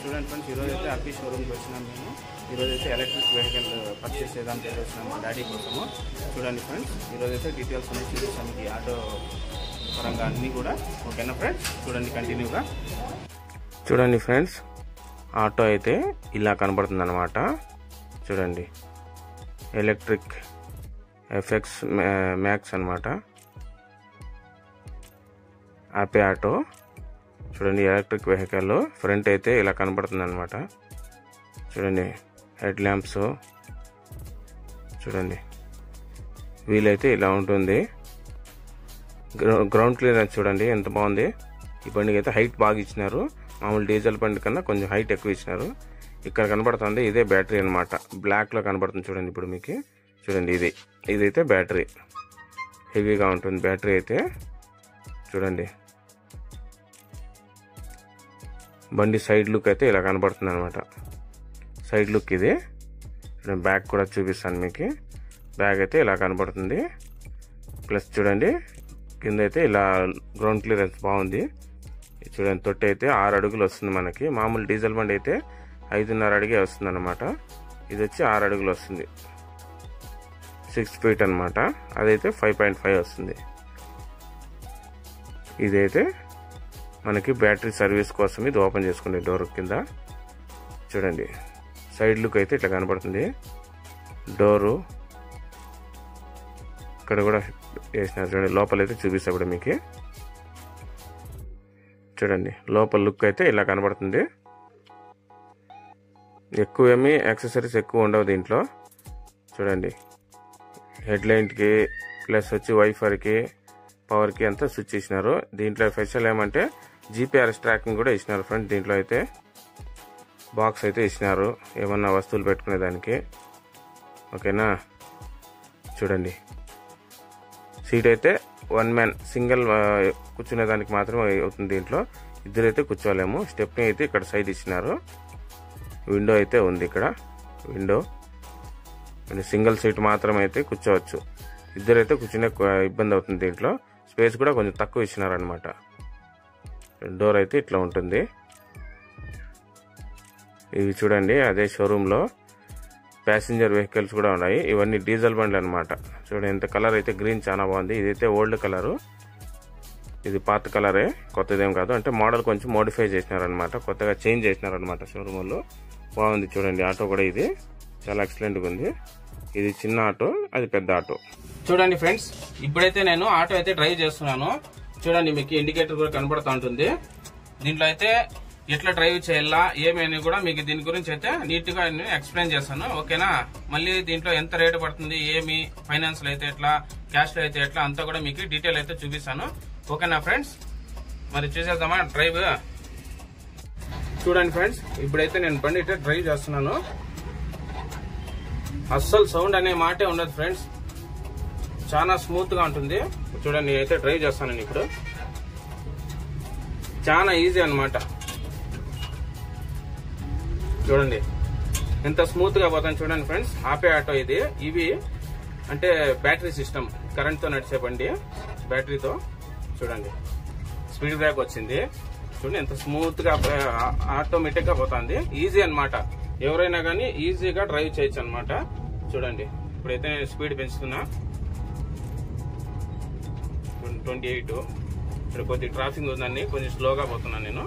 చూడండి ఫ్రెండ్స్ ఈరోజు అయితే హ్యాపీ షోరూమ్కి వచ్చినాం మేము ఈరోజు అయితే ఎలక్ట్రిక్ వెహికల్ పర్చేస్ చేయడానికి అయితే వచ్చినాం మా డాడీ కోసము చూడండి ఫ్రెండ్స్ ఈరోజు అయితే డీటెయిల్స్ అనేది చూపిస్తాను ఈ ఆటో పరంగా అన్నీ కూడా ఓకేనా ఫ్రెండ్స్ చూడండి కంటిన్యూగా చూడండి ఫ్రెండ్స్ ఆటో అయితే ఇలా కనబడుతుంది అనమాట చూడండి ఎలక్ట్రిక్ ఎఫెక్స్ మ్యాక్స్ అనమాట ఆపే ఆటో చూడండి ఎలక్ట్రిక్ వెహికల్ ఫ్రంట్ అయితే ఇలా కనబడుతుంది అనమాట చూడండి హెడ్ ల్యాంప్స్ చూడండి వీల్ అయితే ఇలా ఉంటుంది గ్రౌ- గ్రౌండ్ క్లియరెన్స్ చూడండి ఎంత బాగుంది ఈ బండికి అయితే హైట్ బాగా ఇచ్చినారు మామూలు డీజిల్ బండి కన్నా కొంచెం హైట్ ఎక్కువ ఇచ్చినారు ఇక్కడ కనబడుతుంది ఇదే బ్యాటరీ అనమాట బ్లాక్లో కనబడుతుంది చూడండి ఇప్పుడు మీకు చూడండి ఇది ఇదైతే బ్యాటరీ హెవీగా ఉంటుంది బ్యాటరీ అయితే చూడండి బండి సైడ్ లుక్ అయితే ఇలా కనబడుతుంది అనమాట సైడ్ లుక్ ఇది చూడండి బ్యాగ్ కూడా చూపిస్తాను మీకు బ్యాగ్ అయితే ఇలా కనబడుతుంది ప్లస్ చూడండి కింద అయితే ఇలా గ్రౌండ్ క్లియరెన్స్ బాగుంది ఇది చూడండి తొట్టి అయితే ఆరు అడుగులు వస్తుంది మనకి మామూలు డీజిల్ బండి అయితే ఐదున్నర అడిగే వస్తుంది అనమాట ఇది వచ్చి ఆరు అడుగులు వస్తుంది సిక్స్ ఫీట్ అనమాట అదైతే ఫైవ్ పాయింట్ ఫైవ్ వస్తుంది ఇదైతే మనకి బ్యాటరీ సర్వీస్ కోసం ఇది ఓపెన్ చేసుకునే డోర్ కింద చూడండి సైడ్ లుక్ అయితే ఇట్లా కనబడుతుంది డోరు ఇక్కడ కూడా వేసిన చూడండి లోపల అయితే చూపిస్తా ఇప్పుడు మీకు చూడండి లోపల లుక్ అయితే ఇలా కనబడుతుంది ఎక్కువ ఏమి యాక్సెసరీస్ ఎక్కువ ఉండవు దీంట్లో చూడండి హెడ్ లైట్కి ప్లస్ వచ్చి వైఫర్కి పవర్కి అంతా స్విచ్ ఇచ్చినారు దీంట్లో స్పెషల్ ఏమంటే జీపీఆర్ఎస్ ట్రాకింగ్ కూడా ఇచ్చినారు ఫ్రెండ్ దీంట్లో అయితే బాక్స్ అయితే ఇచ్చినారు ఏమన్నా వస్తువులు పెట్టుకునే దానికి ఓకేనా చూడండి సీట్ అయితే వన్ మ్యాన్ సింగిల్ కూర్చునే దానికి మాత్రమే అవుతుంది దీంట్లో ఇద్దరైతే కూర్చోలేము స్టెప్ని అయితే ఇక్కడ సైడ్ ఇచ్చినారు విండో అయితే ఉంది ఇక్కడ విండో సింగిల్ సీట్ మాత్రమే అయితే కూర్చోవచ్చు ఇద్దరైతే కూర్చునే ఇబ్బంది అవుతుంది దీంట్లో స్పేస్ కూడా కొంచెం తక్కువ ఇచ్చినారనమాట డోర్ అయితే ఇట్లా ఉంటుంది ఇవి చూడండి అదే షోరూంలో ప్యాసింజర్ వెహికల్స్ కూడా ఉన్నాయి ఇవన్నీ డీజిల్ బండ్లు అనమాట చూడండి ఎంత కలర్ అయితే గ్రీన్ చాలా బాగుంది ఇదైతే ఓల్డ్ కలరు ఇది పాత కలరే కొత్తదేం కాదు అంటే మోడల్ కొంచెం మోడిఫై చేసినారనమాట కొత్తగా చేంజ్ చేసినారనమాట షోరూమ్ వాళ్ళు బాగుంది చూడండి ఆటో కూడా ఇది చాలా ఎక్సలెంట్గా ఉంది ఇది చిన్న ఆటో అది పెద్ద ఆటో చూడండి ఫ్రెండ్స్ ఇప్పుడైతే నేను ఆటో అయితే డ్రైవ్ చేస్తున్నాను చూడండి మీకు ఇండికేటర్ కూడా కనబడుతూ ఉంటుంది దీంట్లో అయితే ఎట్లా డ్రైవ్ చేయాలా ఏమి అని కూడా మీకు దీని గురించి అయితే నీట్ గా నేను ఎక్స్ప్లెయిన్ చేస్తాను ఓకేనా మళ్ళీ దీంట్లో ఎంత రేటు పడుతుంది ఏమి ఫైనాన్స్ లో అయితే ఎట్లా క్యాష్ లో అయితే ఎట్లా అంతా కూడా మీకు డీటెయిల్ అయితే చూపిస్తాను ఓకేనా ఫ్రెండ్స్ మరి చూసేద్దామా డ్రైవ్ చూడండి ఫ్రెండ్స్ ఇప్పుడైతే నేను బండి అయితే డ్రైవ్ చేస్తున్నాను అస్సలు సౌండ్ అనే మాటే ఉండదు ఫ్రెండ్స్ చాలా స్మూత్ గా ఉంటుంది చూడండి నేనైతే డ్రైవ్ చేస్తాను ఇప్పుడు చాలా ఈజీ అన్నమాట చూడండి ఎంత స్మూత్ గా పోతాను చూడండి ఫ్రెండ్స్ ఆపే ఆటో ఇది ఇవి అంటే బ్యాటరీ సిస్టమ్ కరెంట్ తో నడిచే బండి బ్యాటరీతో చూడండి స్పీడ్ బ్రేక్ వచ్చింది చూడండి ఎంత స్మూత్ గా ఆటోమేటిక్ గా పోతుంది ఈజీ అన్నమాట ఎవరైనా కానీ ఈజీగా డ్రైవ్ చేయొచ్చు అన్నమాట చూడండి ఇప్పుడైతే నేను స్పీడ్ పెంచుతున్నా ట్వంటీ ఎయిట్ ఇక్కడ కొద్ది ట్రాఫిక్ ఉందండి కొంచెం స్లోగా పోతున్నాను నేను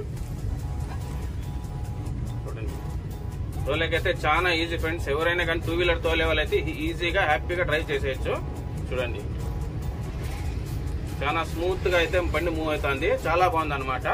చూడండి తోలేకైతే చాలా ఈజీ ఫ్రెండ్స్ ఎవరైనా కానీ టూ వీలర్ తోలే వాళ్ళైతే ఈజీగా హ్యాపీగా డ్రైవ్ చేసేయచ్చు చూడండి చాలా స్మూత్ గా అయితే బండి మూవ్ అవుతుంది చాలా బాగుంది అనమాట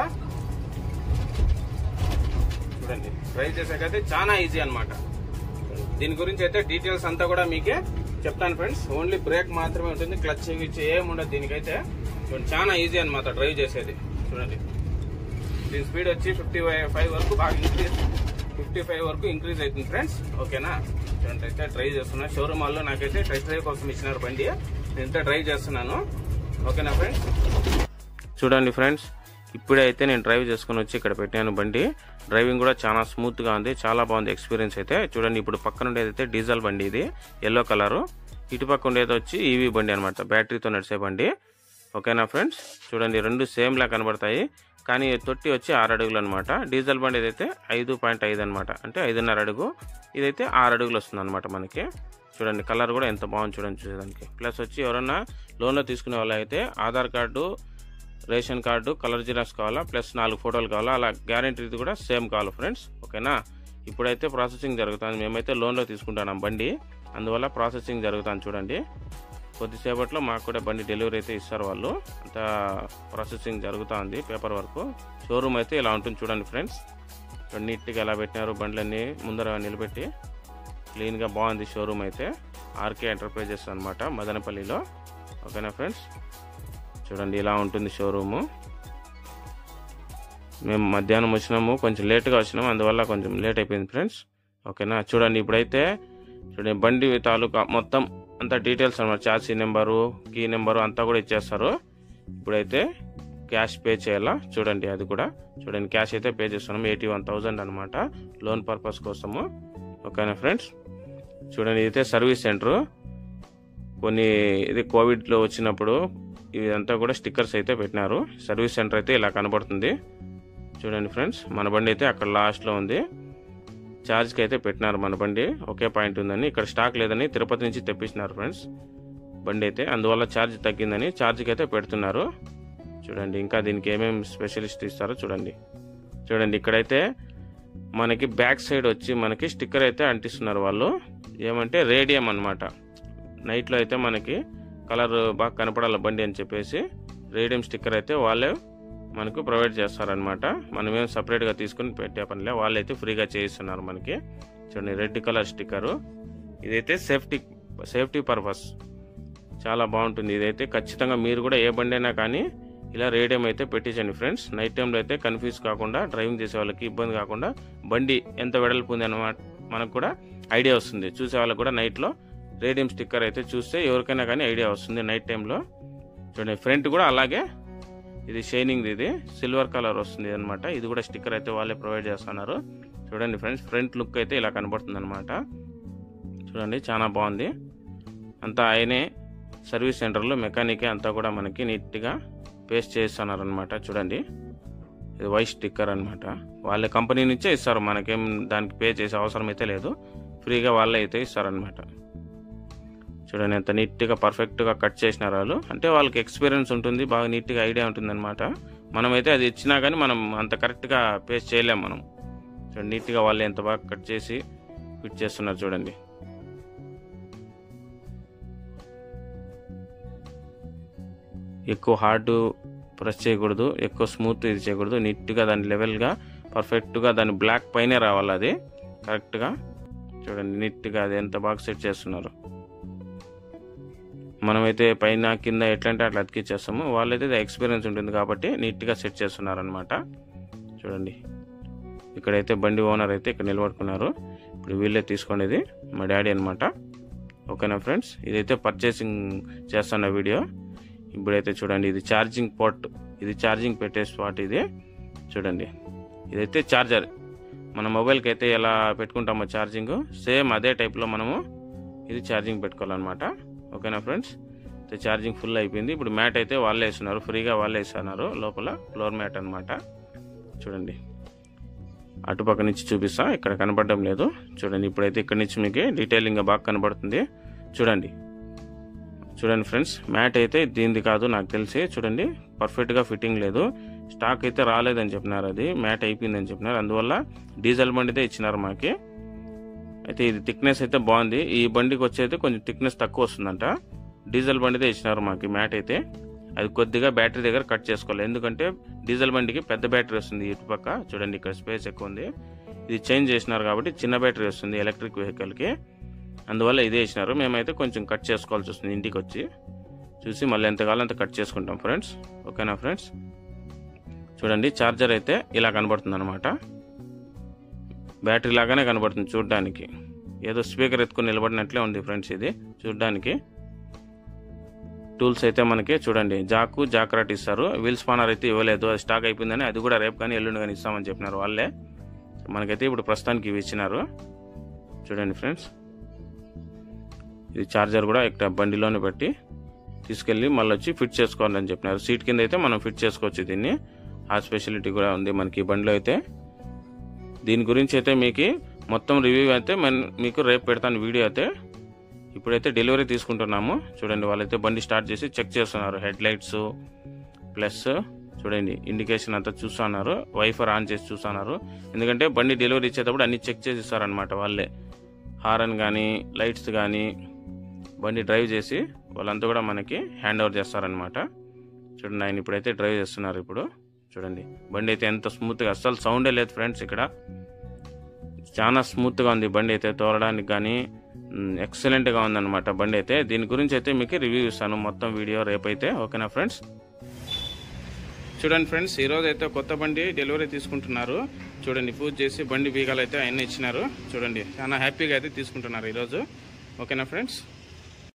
చూడండి డ్రైవ్ చేసాకైతే చాలా ఈజీ అన్నమాట దీని గురించి అయితే డీటెయిల్స్ అంతా కూడా మీకే చెప్తాను ఫ్రెండ్స్ ఓన్లీ బ్రేక్ మాత్రమే ఉంటుంది క్లచ్ ఇచ్చి ఏం ఉండదు దీనికైతే చూడండి, చాలా ఈజీ అన్నమాట డ్రైవ్ చేసేది చూడండి దీని స్పీడ్ వచ్చి ఫిఫ్టీ ఫైవ్ వరకు బాగా ఇంక్రీజ్ ఫిఫ్టీ ఫైవ్ వరకు ఇంక్రీజ్ అవుతుంది ఫ్రెండ్స్ ఓకేనా చూడండి అయితే డ్రైవ్ చేస్తున్నా షోరూమ్ వాళ్ళు నాకైతే టెస్ట్ డ్రైవ్ కోసం ఇచ్చినారు బండి నేనైతే డ్రైవ్ చేస్తున్నాను ఓకేనా ఫ్రెండ్స్ చూడండి ఫ్రెండ్స్ ఇప్పుడే అయితే నేను డ్రైవ్ చేసుకుని వచ్చి ఇక్కడ పెట్టాను బండి డ్రైవింగ్ కూడా చాలా స్మూత్ గా ఉంది చాలా బాగుంది ఎక్స్పీరియన్స్ అయితే చూడండి ఇప్పుడు పక్కన ఉండేది అయితే డీజిల్ బండి ఇది ఎల్లో కలర్ ఇటు పక్క ఉండేది వచ్చి ఈవీ బండి అనమాట బ్యాటరీతో నడిచే బండి ఓకేనా ఫ్రెండ్స్ చూడండి రెండు సేమ్ లా కనబడతాయి కానీ తొట్టి వచ్చి ఆరు అడుగులు అనమాట డీజిల్ బండి ఇదైతే ఐదు పాయింట్ ఐదు అనమాట అంటే ఐదున్నర అడుగు ఇదైతే ఆరు అడుగులు వస్తుంది అనమాట మనకి చూడండి కలర్ కూడా ఎంత బాగుంది చూడండి చూసేదానికి ప్లస్ వచ్చి ఎవరన్నా లోన్లో తీసుకునే వాళ్ళు అయితే Aadhaar card ration card colour xerox కావాలా ప్లస్ నాలుగు ఫోటోలు కావాలా అలా గ్యారంటీ ఇది కూడా సేమ్ కావాలి ఫ్రెండ్స్ ఓకేనా ఇప్పుడైతే ప్రాసెసింగ్ జరుగుతుంది మేమైతే లోన్లో తీసుకుంటున్నాం బండి అందువల్ల ప్రాసెసింగ్ జరుగుతుంది చూడండి కొద్దిసేపట్లో మాకు కూడా బండి డెలివరీ అయితే ఇస్తారు వాళ్ళు అంతా ప్రాసెసింగ్ జరుగుతూ ఉంది పేపర్ వర్క్ షోరూమ్ అయితే ఇలా ఉంటుంది చూడండి ఫ్రెండ్స్ నీట్గా ఎలా పెట్టినారు బండ్లన్నీ ముందర నిలబెట్టి క్లీన్గా బాగుంది షోరూమ్ అయితే ఆర్కే ఎంటర్ప్రైజెస్ అనమాట మదనపల్లిలో ఓకేనా ఫ్రెండ్స్ చూడండి ఇలా ఉంటుంది షోరూము మేము మధ్యాహ్నం వచ్చినాము కొంచెం లేట్గా వచ్చినాము అందువల్ల కొంచెం లేట్ అయిపోయింది ఫ్రెండ్స్ ఓకేనా చూడండి ఇప్పుడైతే చూడండి బండి తాలూకా మొత్తం అంతా డీటెయిల్స్ అనమాట చాసీ నెంబరు కీ నెంబరు అంతా కూడా ఇచ్చేస్తారు ఇప్పుడైతే క్యాష్ పే చేయాలా చూడండి అది కూడా చూడండి క్యాష్ అయితే పే చేస్తున్నాం ఎయిటీ వన్ థౌజండ్ అనమాట లోన్ పర్పస్ కోసము ఓకేనా ఫ్రెండ్స్ చూడండి ఇదైతే సర్వీస్ సెంటరు కొన్ని ఇది కోవిడ్లో వచ్చినప్పుడు ఇదంతా కూడా స్టిక్కర్స్ అయితే పెట్టినారు సర్వీస్ సెంటర్ అయితే ఇలా కనబడుతుంది చూడండి ఫ్రెండ్స్ మన బండి అయితే అక్కడ లాస్ట్లో ఉంది ఛార్జ్కి అయితే పెట్టినారు మన బండి ఒకే పాయింట్ ఉందని ఇక్కడ స్టాక్ లేదని తిరుపతి నుంచి తెప్పించినారు ఫ్రెండ్స్ బండి అయితే అందువల్ల ఛార్జ్ తగ్గిందని ఛార్జ్కి అయితే పెడుతున్నారు చూడండి ఇంకా దీనికి ఏమేమి స్పెషలిస్ట్ ఇస్తారో చూడండి చూడండి ఇక్కడైతే మనకి బ్యాక్ సైడ్ వచ్చి మనకి స్టిక్కర్ అయితే అంటిస్తున్నారు వాళ్ళు ఏమంటే రేడియం అనమాట నైట్లో అయితే మనకి కలర్ బాగా కనపడాలి బండి అని చెప్పేసి రేడియం స్టిక్కర్ అయితే వాళ్ళే మనకు ప్రొవైడ్ చేస్తారనమాట మనం ఏం సపరేట్గా తీసుకుని పెట్టే పనిలే వాళ్ళు అయితే ఫ్రీగా చేయిస్తున్నారు మనకి చూడండి రెడ్ కలర్ స్టిక్కరు ఇదైతే సేఫ్టీ సేఫ్టీ పర్పస్ చాలా బాగుంటుంది ఇదైతే ఖచ్చితంగా మీరు కూడా ఏ బండి అయినా కానీ ఇలా రేడియం అయితే పెట్టించండి ఫ్రెండ్స్ నైట్ టైంలో అయితే కన్ఫ్యూజ్ కాకుండా డ్రైవింగ్ చేసే వాళ్ళకి ఇబ్బంది కాకుండా బండి ఎంత వెడల్పు ఉంది అన్నమాట మనకు కూడా ఐడియా వస్తుంది చూసే వాళ్ళకి కూడా నైట్లో రేడియం స్టిక్కర్ అయితే చూస్తే ఎవరికైనా కానీ ఐడియా వస్తుంది నైట్ టైంలో చూడండి ఫ్రంట్ కూడా అలాగే ఇది షైనింగ్ ఇది సిల్వర్ కలర్ వస్తుంది అనమాట ఇది కూడా స్టిక్కర్ అయితే వాళ్ళే ప్రొవైడ్ చేస్తున్నారు చూడండి ఫ్రెండ్స్ ఫ్రంట్ లుక్ అయితే ఇలా కనబడుతుంది అనమాట చూడండి చాలా బాగుంది అంతా ఆయనే సర్వీస్ సెంటర్లో మెకానికే అంతా కూడా మనకి నీట్గా పేస్ట్ చేస్తున్నారు అనమాట చూడండి ఇది వైట్ స్టిక్కర్ అనమాట వాళ్ళ కంపెనీ నుంచే ఇస్తారు మనకేం దానికి పే చేసే అవసరం అయితే లేదు ఫ్రీగా వాళ్ళే అయితే ఇస్తారనమాట చూడండి ఎంత నీట్గా పర్ఫెక్ట్గా కట్ చేసినారు వాళ్ళు అంటే వాళ్ళకి ఎక్స్పీరియన్స్ ఉంటుంది బాగా నీట్గా ఐడియా ఉంటుంది అనమాట మనమైతే అది ఇచ్చినా కానీ మనం అంత కరెక్ట్గా పేస్ట్ చేయలేం మనం చూడండి నీట్గా వాళ్ళు ఎంత బాగా కట్ చేసి ఫిట్ చేస్తున్నారు చూడండి ఎక్కువ హార్డ్ ప్రెస్ చేయకూడదు ఎక్కువ స్మూత్ ఇది చేయకూడదు నీట్గా దాని లెవెల్గా పర్ఫెక్ట్గా దాని బ్లాక్ పైనే రావాలి అది కరెక్ట్గా చూడండి నీట్గా అది ఎంత బాగా సెట్ చేస్తున్నారు మనమైతే పైన కింద ఎట్లంటే అట్లా అతికిచ్చేస్తాము వాళ్ళైతే ఎక్స్పీరియన్స్ ఉంటుంది కాబట్టి నీట్గా సెట్ చేస్తున్నారు అనమాట చూడండి ఇక్కడైతే బండి ఓనర్ అయితే ఇక్కడ నిలబడుకున్నారు ఇప్పుడు వీళ్ళే తీసుకునేది మా డాడీ అనమాట ఓకేనా ఫ్రెండ్స్ ఇదైతే పర్చేసింగ్ చేస్తున్న వీడియో ఇప్పుడైతే చూడండి ఇది ఛార్జింగ్ పోర్ట్ ఇది ఛార్జింగ్ పెట్టే స్పాట్ ఇది చూడండి ఇదైతే ఛార్జర్ మన మొబైల్కి అయితే ఎలా పెట్టుకుంటామో ఛార్జింగ్ సేమ్ అదే టైప్లో మనము ఇది ఛార్జింగ్ పెట్టుకోవాలన్నమాట ఓకేనా ఫ్రెండ్స్ అయితే ఛార్జింగ్ ఫుల్ అయిపోయింది ఇప్పుడు మ్యాట్ అయితే వాళ్ళే ఇస్తున్నారు ఫ్రీగా వాళ్ళే ఇస్తున్నారు లోపల ఫ్లోర్ మ్యాట్ అనమాట చూడండి అటుపక్క నుంచి చూపిస్తా ఇక్కడ కనపడడం లేదు చూడండి ఇప్పుడైతే ఇక్కడ నుంచి మీకు డీటెయిలింగ్ బాగా కనబడుతుంది చూడండి చూడండి ఫ్రెండ్స్ మ్యాట్ అయితే దీనిది కాదు నాకు తెలిసి చూడండి పర్ఫెక్ట్గా ఫిట్టింగ్ లేదు స్టాక్ అయితే రాలేదని చెప్పినారు అది మ్యాట్ అయిపోయిందని చెప్పినారు అందువల్ల డీజిల్ బండితే ఇచ్చినారు మాకి అయితే ఇది థిక్నెస్ అయితే బాగుంది ఈ బండికి వచ్చేది కొంచెం థిక్నెస్ తక్కువ వస్తుందంట డీజిల్ బండితే ఇచ్చినారు మాకు మ్యాట్ అయితే అది కొద్దిగా బ్యాటరీ దగ్గర కట్ చేసుకోవాలి ఎందుకంటే డీజిల్ బండికి పెద్ద బ్యాటరీ వస్తుంది ఇటు పక్క చూడండి ఇక్కడ స్పేస్ ఎక్కువ ఉంది ఇది చేంజ్ చేసినారు కాబట్టి చిన్న బ్యాటరీ వస్తుంది ఎలక్ట్రిక్ వెహికల్కి అందువల్ల ఇదే ఇచ్చినారు మేమైతే కొంచెం కట్ చేసుకోవాల్సి వస్తుంది ఇంటికి వచ్చి చూసి మళ్ళీ ఎంతకాలం అంత కట్ చేసుకుంటాం ఫ్రెండ్స్ ఓకేనా ఫ్రెండ్స్ చూడండి ఛార్జర్ అయితే ఇలా కనబడుతుంది అనమాట బ్యాటరీ లాగానే కనబడుతుంది చూడడానికి ఏదో స్పీకర్ ఎత్తుకుని నిలబడినట్లే ఉంది ఫ్రెండ్స్ ఇది చూడడానికి టూల్స్ అయితే మనకి చూడండి జాకు జాక్రాట్ ఇస్తారు వీల్ స్పానర్ అయితే ఇవ్వలేదు అది స్టాక్ అయిపోయిందని అది కూడా రేపు కానీ ఎల్లుండి కానీ ఇస్తామని చెప్పినారు వాళ్ళే మనకైతే ఇప్పుడు ప్రస్తుతానికి ఇవి ఇచ్చినారు చూడండి ఫ్రెండ్స్ ఇది ఛార్జర్ కూడా ఇక్కడ బండిలోనే పెట్టి తీసుకెళ్ళి మళ్ళీ వచ్చి ఫిట్ చేసుకోవాలని చెప్పినారు సీట్ కింద అయితే మనం ఫిట్ చేసుకోవచ్చు దీన్ని ఆ స్పెషాలిటీ కూడా ఉంది మనకి ఈ బండిలో అయితే దీని గురించి అయితే మీకు మొత్తం రివ్యూ అయితే మన మీకు రేపు పెడతాను వీడియో అయితే ఇప్పుడైతే డెలివరీ తీసుకుంటున్నాము చూడండి వాళ్ళైతే బండి స్టార్ట్ చేసి చెక్ చేస్తున్నారు హెడ్ లైట్స్ ప్లస్ చూడండి ఇండికేషన్ అంతా చూస్తున్నారు వైఫర్ ఆన్ చేసి చూస్తున్నారు ఎందుకంటే బండి డెలివరీ ఇచ్చేటప్పుడు అన్ని చెక్ చేసి ఇస్తారనమాట వాళ్ళే హారన్ కానీ లైట్స్ కానీ బండి డ్రైవ్ చేసి వాళ్ళంతా కూడా మనకి హ్యాండ్ ఓవర్ చేస్తారనమాట చూడండి ఆయన ఇప్పుడైతే డ్రైవ్ చేస్తున్నారు ఇప్పుడు చూడండి బండి అయితే ఎంత స్మూత్గా అస్సలు సౌండే లేదు ఫ్రెండ్స్ ఇక్కడ చాలా స్మూత్గా ఉంది బండి అయితే తోలడానికి కానీ ఎక్సలెంట్గా ఉందన్నమాట బండి అయితే దీని గురించి అయితే మీకు రివ్యూ ఇస్తాను మొత్తం వీడియో రేపైతే ఓకేనా ఫ్రెండ్స్ చూడండి ఫ్రెండ్స్ ఈ రోజు అయితే కొత్త బండి డెలివరీ తీసుకుంటున్నారు చూడండి పూజ చేసి బండి బీగాలు అయితే ఆయన ఇచ్చినారు చూడండి చాలా హ్యాపీగా అయితే తీసుకుంటున్నారు ఈరోజు ఓకేనా ఫ్రెండ్స్